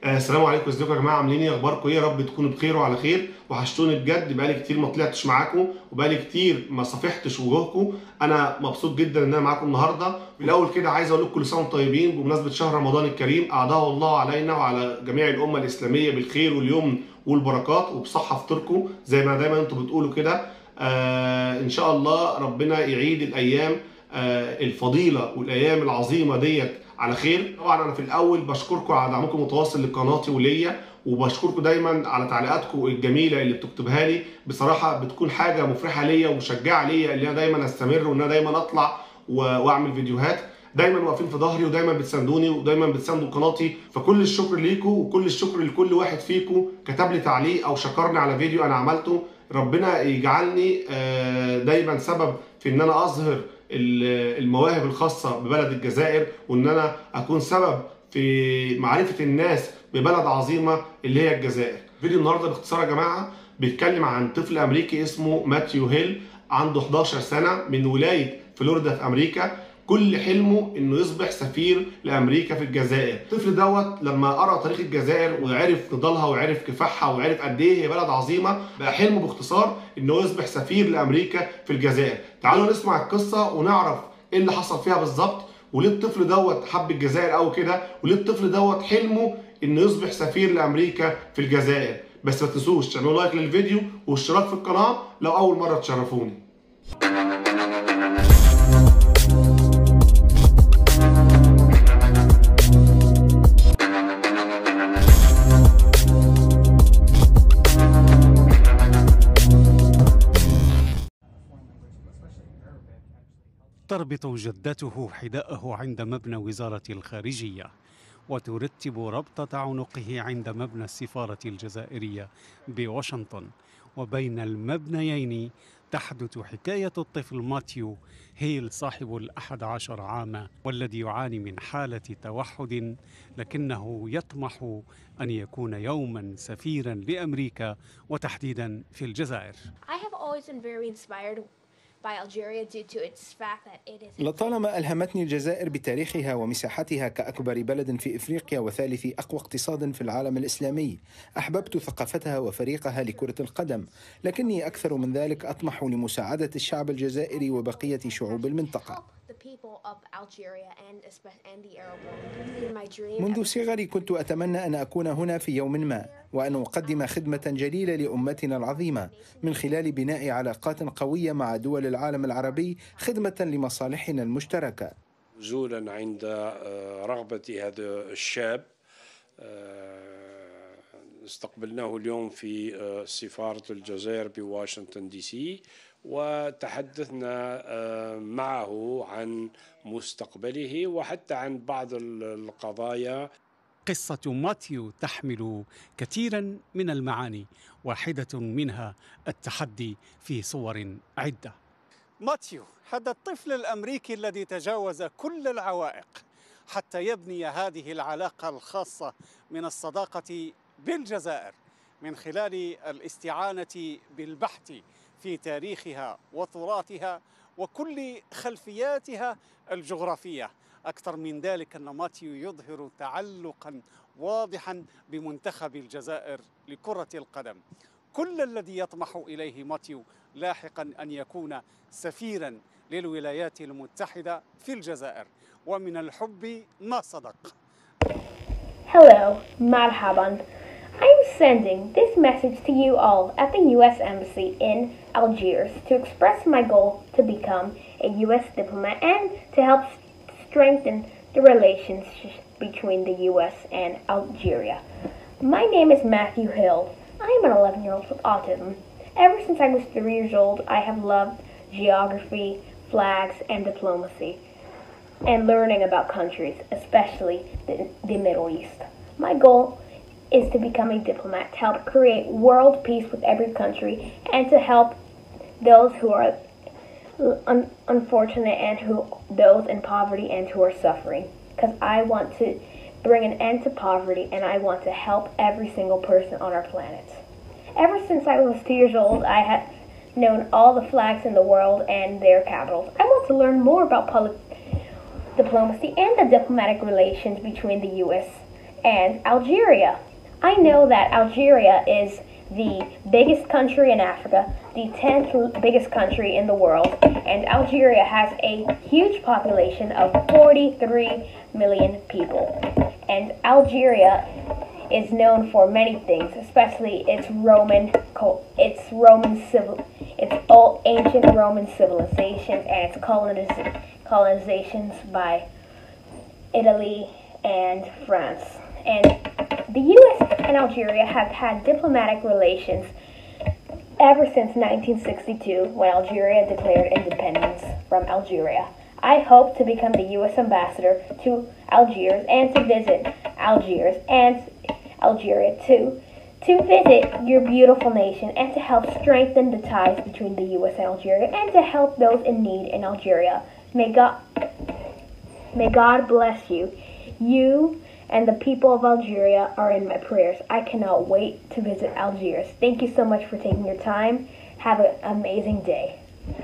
آه، السلام عليكم ازيكم يا جماعه عاملين ايه اخباركم ايه يا رب تكونوا بخير وعلى خير وحشتوني بجد بقالي كتير ما طلعتش معاكم وبقالي كتير ما صافحتش وجوهكم انا مبسوط جدا ان انا معاكم النهارده في الاول كده عايز اقول لكم كل سنه وانتم طيبين بمناسبه شهر رمضان الكريم اعاده الله علينا وعلى جميع الامه الاسلاميه بالخير واليمن والبركات وبصحه فطركم زي ما دايما انتم بتقولوا كده آه ان شاء الله ربنا يعيد الايام آه الفضيله والايام العظيمه ديت على خير طبعا انا في الاول بشكركم على دعمكم المتواصل لقناتي وليا وبشكركم دايما على تعليقاتكم الجميله اللي بتكتبها لي بصراحه بتكون حاجه مفرحه ليا ومشجعه ليا ان انا دايما استمر وان انا دايما اطلع و- واعمل فيديوهات دايما واقفين في ظهري ودايما بتساندوني ودايما بتساندوا قناتي فكل الشكر ليكم وكل الشكر لكل واحد فيكم كتب لي تعليق او شكرني على فيديو انا عملته ربنا يجعلني آه، دايما سبب في ان انا اظهر ال- المواهب الخاصه ببلد الجزائر وان انا اكون سبب في معرفه الناس ببلد عظيمه اللي هي الجزائر. فيديو النهارده باختصار يا جماعه بيتكلم عن طفل امريكي اسمه ماتيو هيل عنده 11 سنه من ولايه فلوريدا في امريكا كل حلمه انه يصبح سفير لامريكا في الجزائر الطفل دوت لما قرا تاريخ الجزائر وعرف نضالها وعرف كفاحها وعرف قد ايه هي بلد عظيمه بقى حلمه باختصار انه يصبح سفير لامريكا في الجزائر تعالوا نسمع القصه ونعرف ايه اللي حصل فيها بالظبط وليه الطفل دوت حب الجزائر قوي كده وليه الطفل دوت حلمه انه يصبح سفير لامريكا في الجزائر بس ما تنسوش تعملوا لايك للفيديو واشتراك في القناه لو اول مره تشرفوني تربط جدته حذاءه عند مبنى وزارة الخارجية وترتب ربطة عنقه عند مبنى السفارة الجزائرية بواشنطن وبين المبنيين تحدث حكاية الطفل ماتيو هيل صاحب الأحد عشر عاما والذي يعاني من حالة توحد لكنه يطمح أن يكون يوما سفيرا لأمريكا وتحديدا في الجزائر I have always been very inspired by Algeria due to its fact that it is لطالما ألهمتني الجزائر بتاريخها ومساحتها كأكبر بلد في إفريقيا وثالث أقوى اقتصاد في العالم الإسلامي أحببت ثقافتها وفريقها لكرة القدم لكني أكثر من ذلك أطمح لمساعدة الشعب الجزائري وبقية شعوب المنطقة help the people of Algeria and espe- and the Arab world. In my dream, منذ ever صغري كنت أتمنى أن أكون هنا في يوم ما وأن أقدم خدمة جليلة لأمتنا العظيمة من خلال بناء علاقات قوية مع دول العالم العربي خدمة لمصالحنا المشتركة نزولا عند آه، رغبة هذا الشاب آه، استقبلناه اليوم في آه، سفارة الجزائر بواشنطن دي سي وتحدثنا آه، معه عن مستقبله وحتى عن بعض ال- القضايا قصة ماتيو تحمل كثيرا من المعاني واحدة منها التحدي في صور عدة ماتيو هذا الطفل الأمريكي الذي تجاوز كل العوائق حتى يبني هذه العلاقة الخاصة من الصداقة بالجزائر من خلال الاستعانة بالبحث في تاريخها وتراثها وكل خلفياتها الجغرافية أكثر من ذلك أن ماتيو يظهر تعلقا واضحا بمنتخب الجزائر لكرة القدم كل الذي يطمح إليه ماتيو لاحقا أن يكون سفيرا للولايات المتحدة في الجزائر ومن الحب ما صدق Hello, Marhaban. I'm sending this message to you all at the U.S. Embassy in Algiers to express my goal to become a U.S. diplomat and to help strengthen the relationship between the U.S. and Algeria. My name is Matthew Hill. I am an 11 year old with autism. Ever since I was three years old, I have loved geography, flags, and diplomacy and learning about countries, especially the, the Middle East. My goal is to become a diplomat to help create world peace with every country and to help those who are un- unfortunate and who those in poverty and who are suffering because I want to bring an end to poverty and I want to help every single person on our planet. Ever since I was 2 years old, I have known all the flags in the world and their capitals. I want to learn more about public diplomacy and the diplomatic relations between the U.S. and Algeria. I know that Algeria is the biggest country in Africa, the 10th biggest country in the world, and Algeria has a huge population of 43 million people. And Algeria is known for many things, especially its Roman, its Roman civil, its old ancient Roman civilizations and its coloniz- colonizations by Italy and France. And the U.S. and Algeria have had diplomatic relations ever since 1962 when Algeria declared independence from Algeria. I hope to become the U.S. ambassador to Algiers and to visit Algiers and Algeria too, to visit your beautiful nation and to help strengthen the ties between the U.S. and Algeria and to help those in need in Algeria. May God, may God bless you. You and the people of Algeria are in my prayers. I cannot wait to visit Algiers. Thank you so much for taking your time. Have an amazing day.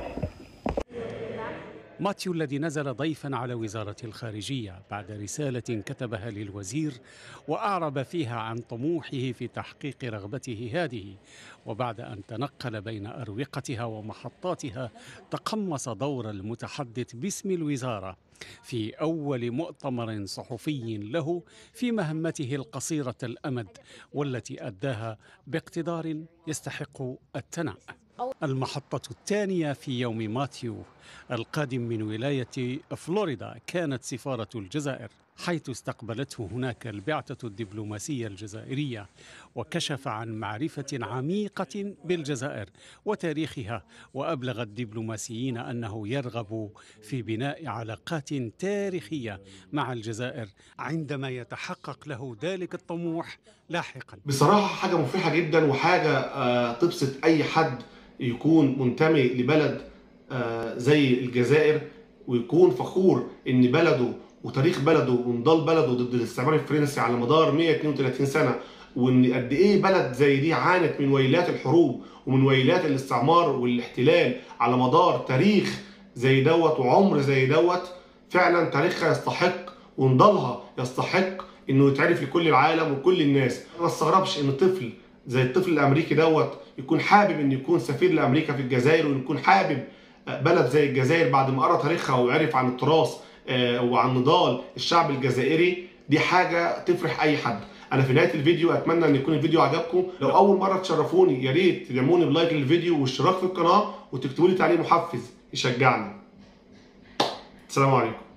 ماتيو الذي نزل ضيفا على وزارة الخارجية بعد رسالة كتبها للوزير وأعرب فيها عن طموحه في تحقيق رغبته هذه وبعد أن تنقل بين أروقتها ومحطاتها تقمص دور المتحدث باسم الوزارة في أول مؤتمر صحفي له في مهمته القصيرة الأمد والتي أداها باقتدار يستحق الثناء المحطة الثانية في يوم ماتيو القادم من ولاية فلوريدا كانت سفارة الجزائر حيث استقبلته هناك البعثة الدبلوماسية الجزائرية وكشف عن معرفة عميقة بالجزائر وتاريخها وأبلغ الدبلوماسيين أنه يرغب في بناء علاقات تاريخية مع الجزائر عندما يتحقق له ذلك الطموح لاحقا بصراحة حاجة مفرحة جدا وحاجة آه، تبسط أي حد يكون منتمي لبلد آه، زي الجزائر ويكون فخور إن بلده وتاريخ بلده ونضال بلده ضد الاستعمار الفرنسي على مدار 132 سنة وإن قد إيه بلد زي دي عانت من ويلات الحروب ومن ويلات الاستعمار والاحتلال على مدار تاريخ زي دوت وعمر زي دوت فعلا تاريخها يستحق ونضالها يستحق انه يتعرف لكل العالم وكل الناس ما استغربش ان طفل زي الطفل الامريكي دوت يكون حابب ان يكون سفير لامريكا في الجزائر ويكون حابب بلد زي الجزائر بعد ما قرا تاريخها وعرف عن التراث آه، وعن نضال الشعب الجزائري دي حاجه تفرح اي حد انا في نهايه الفيديو اتمنى ان يكون الفيديو عجبكم لو اول مره تشرفوني يا ريت تدعموني بلايك للفيديو واشتراك في القناه وتكتبوا لي تعليق محفز يشجعني السلام عليكم